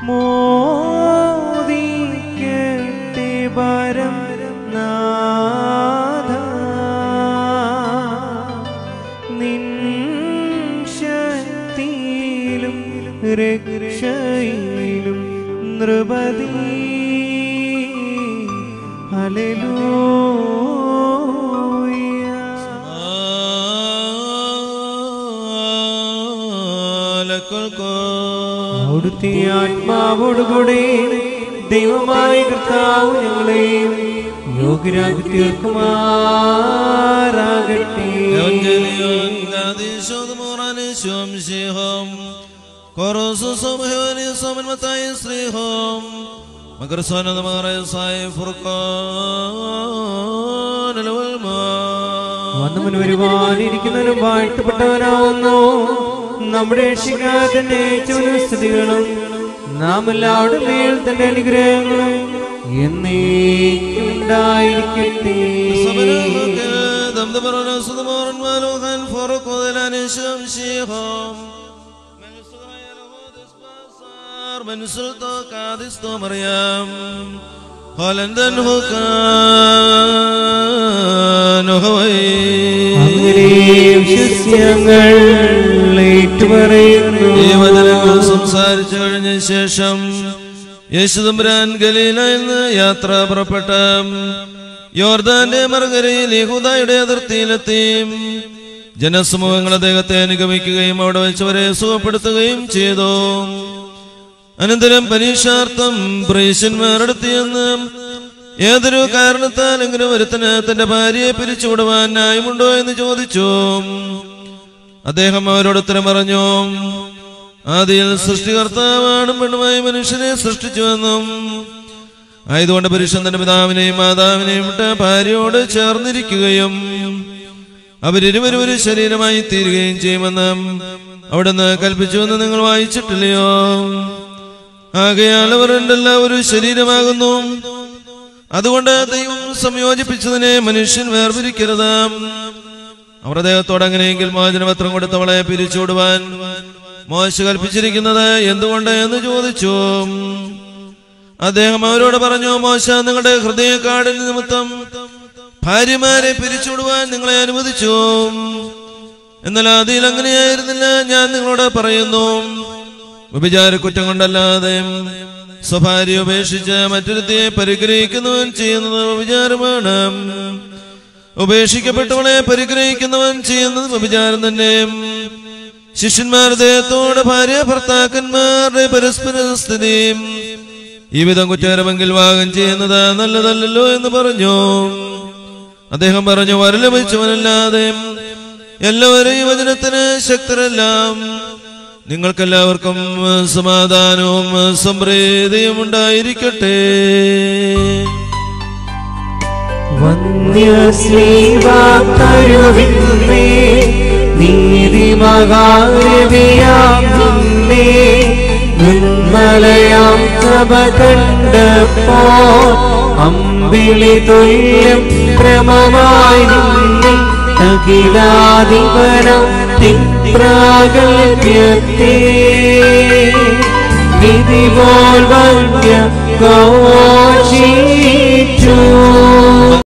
മോദിക്കട്ടെ പരം നാഥ നിൻ ശക്തിയിലും രക്ഷയിലും നൃപതി ഹല്ലേലൂയ അവിടുത്തെ ആത്മാവോടുകൂടെ ദൈവമായ കർത്താവ് ഞങ്ങളെയും യോഗ്യരാക്കി തീർക്കുമാറാകട്ടെ വന്നവൻ വരുവാനിരിക്കുന്നവനും വാഴ്ത്തപ്പെട്ടവനാവുന്നു നമ്മുടെ രക്ഷിക്കാതന്റെ സ്തുതികളും നാം എല്ലാവരുടെ മേൽ തന്റെ അനുഗ്രഹങ്ങളും എന്നേക്കും ഉണ്ടായിരിക്കട്ടെ അങ്ങനെ വിശ്വസ്യങ്ങൾ ഏറ്റുപറയുന്നു ഈ വചനങ്ങൾ സംസാരിച്ചു കഴിഞ്ഞ ശേഷം യേശുദമ്പുരാൻ ഗലീലയിൽ നിന്ന് യാത്ര പുറപ്പെട്ട യോർദാന്റെ മറുകരയിൽ യഹൂദായുടെ അതിർത്തിയിലെത്തി ജനസമൂഹങ്ങൾ അദ്ദേഹത്തെ അനുഗമിക്കുകയും അവിടെ വെച്ചവരെ സുഖപ്പെടുത്തുകയും ചെയ്തു അനന്തരം പരീക്ഷാർത്ഥം പ്രീശന്മാരെടുത്തിയെന്ന് ഏതൊരു കാരണത്താലെങ്കിലും ഒരുത്തന് തന്റെ ഭാര്യയെ പിരിച്ചുവിടുവാൻ ന്യായമുണ്ടോ എന്ന് ചോദിച്ചു അദ്ദേഹം അവരോട് ഉത്തരം പറഞ്ഞു ആദിയിൽ സൃഷ്ടികർത്താവാണും പെണ്ണുമായി മനുഷ്യനെ സൃഷ്ടിച്ചുവെന്നും ആയതുകൊണ്ട് പുരുഷൻ തന്റെ പിതാവിനെയും മാതാവിനെയും വിട്ട് ഭാര്യയോട് ചേർന്നിരിക്കുകയും അവരിരുവരും ഒരു ശരീരമായി തീരുകയും ചെയ്യുമെന്ന് അവിടുന്ന് കൽപ്പിച്ചുവെന്ന് നിങ്ങൾ വായിച്ചിട്ടില്ലയോ ആകയാൽ അവർ രണ്ടെല്ലാം ഒരു ശരീരമാകുന്നു അതുകൊണ്ട് ദൈവം സംയോജിപ്പിച്ചതിനെ മനുഷ്യൻ വേർപിരിക്കരുത് അവർ അദ്ദേഹത്തോട് അങ്ങനെയെങ്കിൽ മോചനപത്രം കൊടുത്തവളെ പിരിച്ചുവിടുവാൻ മോശ കൽപ്പിച്ചിരിക്കുന്നത് എന്തുകൊണ്ട് എന്ന് ചോദിച്ചു അദ്ദേഹം അവരോട് പറഞ്ഞു മോശ നിങ്ങളുടെ ഹൃദയക്കാടിന് നിമിത്തം ഭാര്യമാരെ പിരിച്ചുവിടുവാൻ നിങ്ങളെ അനുവദിച്ചു എന്നാൽ അതിൽ അങ്ങനെയായിരുന്നില്ല ഞാൻ നിങ്ങളോട് പറയുന്നു വ്യഭിചാര കുറ്റം കൊണ്ടല്ലാതെ സ്വഭാര്യ ഉപേക്ഷിച്ച് മറ്റൊരുത്തിയെ പരിഗ്രഹിക്കുന്നവൻ ചെയ്യുന്നത് വ്യഭിചാരമാണ് ഉപേക്ഷിക്കപ്പെട്ടവളെ പരിഗ്രഹിക്കുന്നവൻ ചെയ്യുന്നത് വ്യഭിചാരം തന്നെ ശിഷ്യന്മാർ ദേഹത്തോട് ഭാര്യ ഭർത്താക്കന്മാരുടെ പരസ്പര സ്ഥിതിയും ഈ വിധം കുറ്റകരമെങ്കിൽ വാഗം ചെയ്യുന്നത് നല്ലതല്ലല്ലോ എന്ന് പറഞ്ഞു അദ്ദേഹം പറഞ്ഞു വരലഭിച്ചവനല്ലാതെ എല്ലാവരും ഈ വചനത്തിന് ശക്തരെല്ലാം നിങ്ങൾക്കെല്ലാവർക്കും സമാധാനവും സംപ്രീതിയും ഉണ്ടായിരിക്കട്ടെ വന്യശ്രീവാക്കരുവിന്നേ നീതിമകാരവിയാം നിന്നേ നിർമ്മലയാം സഭ കണ്ടപ്പോ അമ്പിളി തുല്യം ക്രമമായി നിന്നെ അഖിലാധിപനം തിപ്രാഗൽഭ്യത്തെ വിധി പോൽ വന്യ ഘോഷിച്ചു